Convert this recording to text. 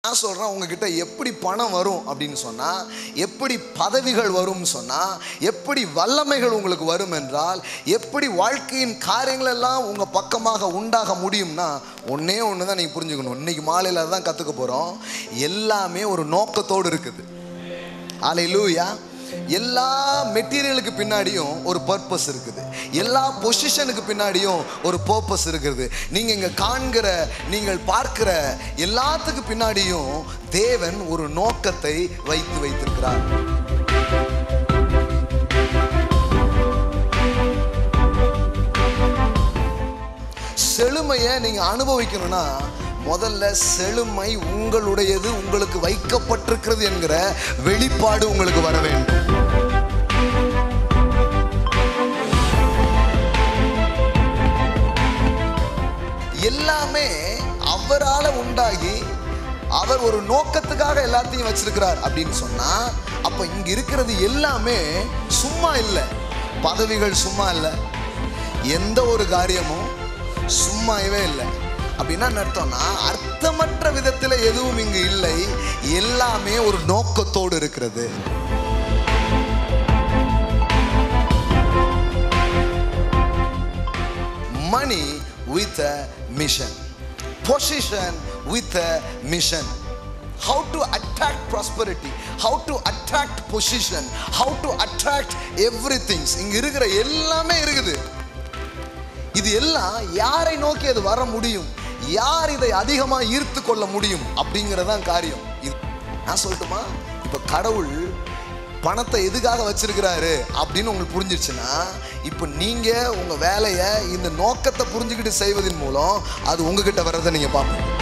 நான் சொல்கிறேன் உங்ககிட்ட எப்படி பணம் வரும் அப்படின்னு சொன்னால் எப்படி பதவிகள் வரும்னு சொன்னால் எப்படி வல்லமைகள் உங்களுக்கு வரும் என்றால் எப்படி வாழ்க்கையின் காரியங்கள் எல்லாம் உங்கள் பக்கமாக உண்டாக முடியும்னா ஒன்றே ஒன்று தான் நீங்கள் புரிஞ்சுக்கணும் இன்னைக்கு மாலையில் தான் கற்றுக்க போகிறோம் எல்லாமே ஒரு நோக்கத்தோடு இருக்குது ஆலையிலூயா எல்லா மெட்டீரியலுக்கு பின்னாடியும் ஒரு பர்பஸ் இருக்குது எல்லா பொசிஷனுக்கு பின்னாடியும் ஒரு பர்பஸ் இருக்குது நீங்கள் இங்கே காண்கிற நீங்கள் பார்க்கிற எல்லாத்துக்கு பின்னாடியும் தேவன் ஒரு நோக்கத்தை வைத்து வைத்திருக்கிறார் செழுமையை நீங்கள் அனுபவிக்கணும்னா முதல்ல செழுமை உங்களுடையது உங்களுக்கு வைக்கப்பட்டிருக்கிறது என்கிற வெளிப்பாடு உங்களுக்கு வர வேண்டும் எல்லாமே அவரால் உண்டாகி அவர் ஒரு நோக்கத்துக்காக எல்லாத்தையும் வச்சிருக்கிறார் அப்படின்னு சொன்னா அப்ப இங்க இருக்கிறது எல்லாமே சும்மா இல்லை பதவிகள் சும்மா இல்லை எந்த ஒரு காரியமும் சும்மாவே இல்லை அப்படின்னா என்ன அர்த்தம்னா அர்த்தமற்ற விதத்தில் எதுவும் இங்கு இல்லை எல்லாமே ஒரு நோக்கத்தோடு இருக்கிறது money with a mission position with a mission how to attract prosperity how to attract position how to attract everything இங்க இருக்கிற எல்லாமே இருக்குது இது எல்லாம் யாரை நோக்கி அது வர முடியும் யார் இதை அதிகமா ஈர்த்து கொள்ள முடியும் அப்படிங்கறதான் காரியம் இது நான் சொல்லட்டுமா இப்ப கடவுள் பணத்தை எதுக்காக வச்சிருக்கிறாரு அப்படின்னு உங்களுக்கு புரிஞ்சிருச்சுன்னா இப்போ நீங்க உங்க வேலையை இந்த நோக்கத்தை புரிஞ்சுக்கிட்டு செய்வதன் மூலம் அது உங்ககிட்ட வர்றதை நீங்க பார்ப்பீங்க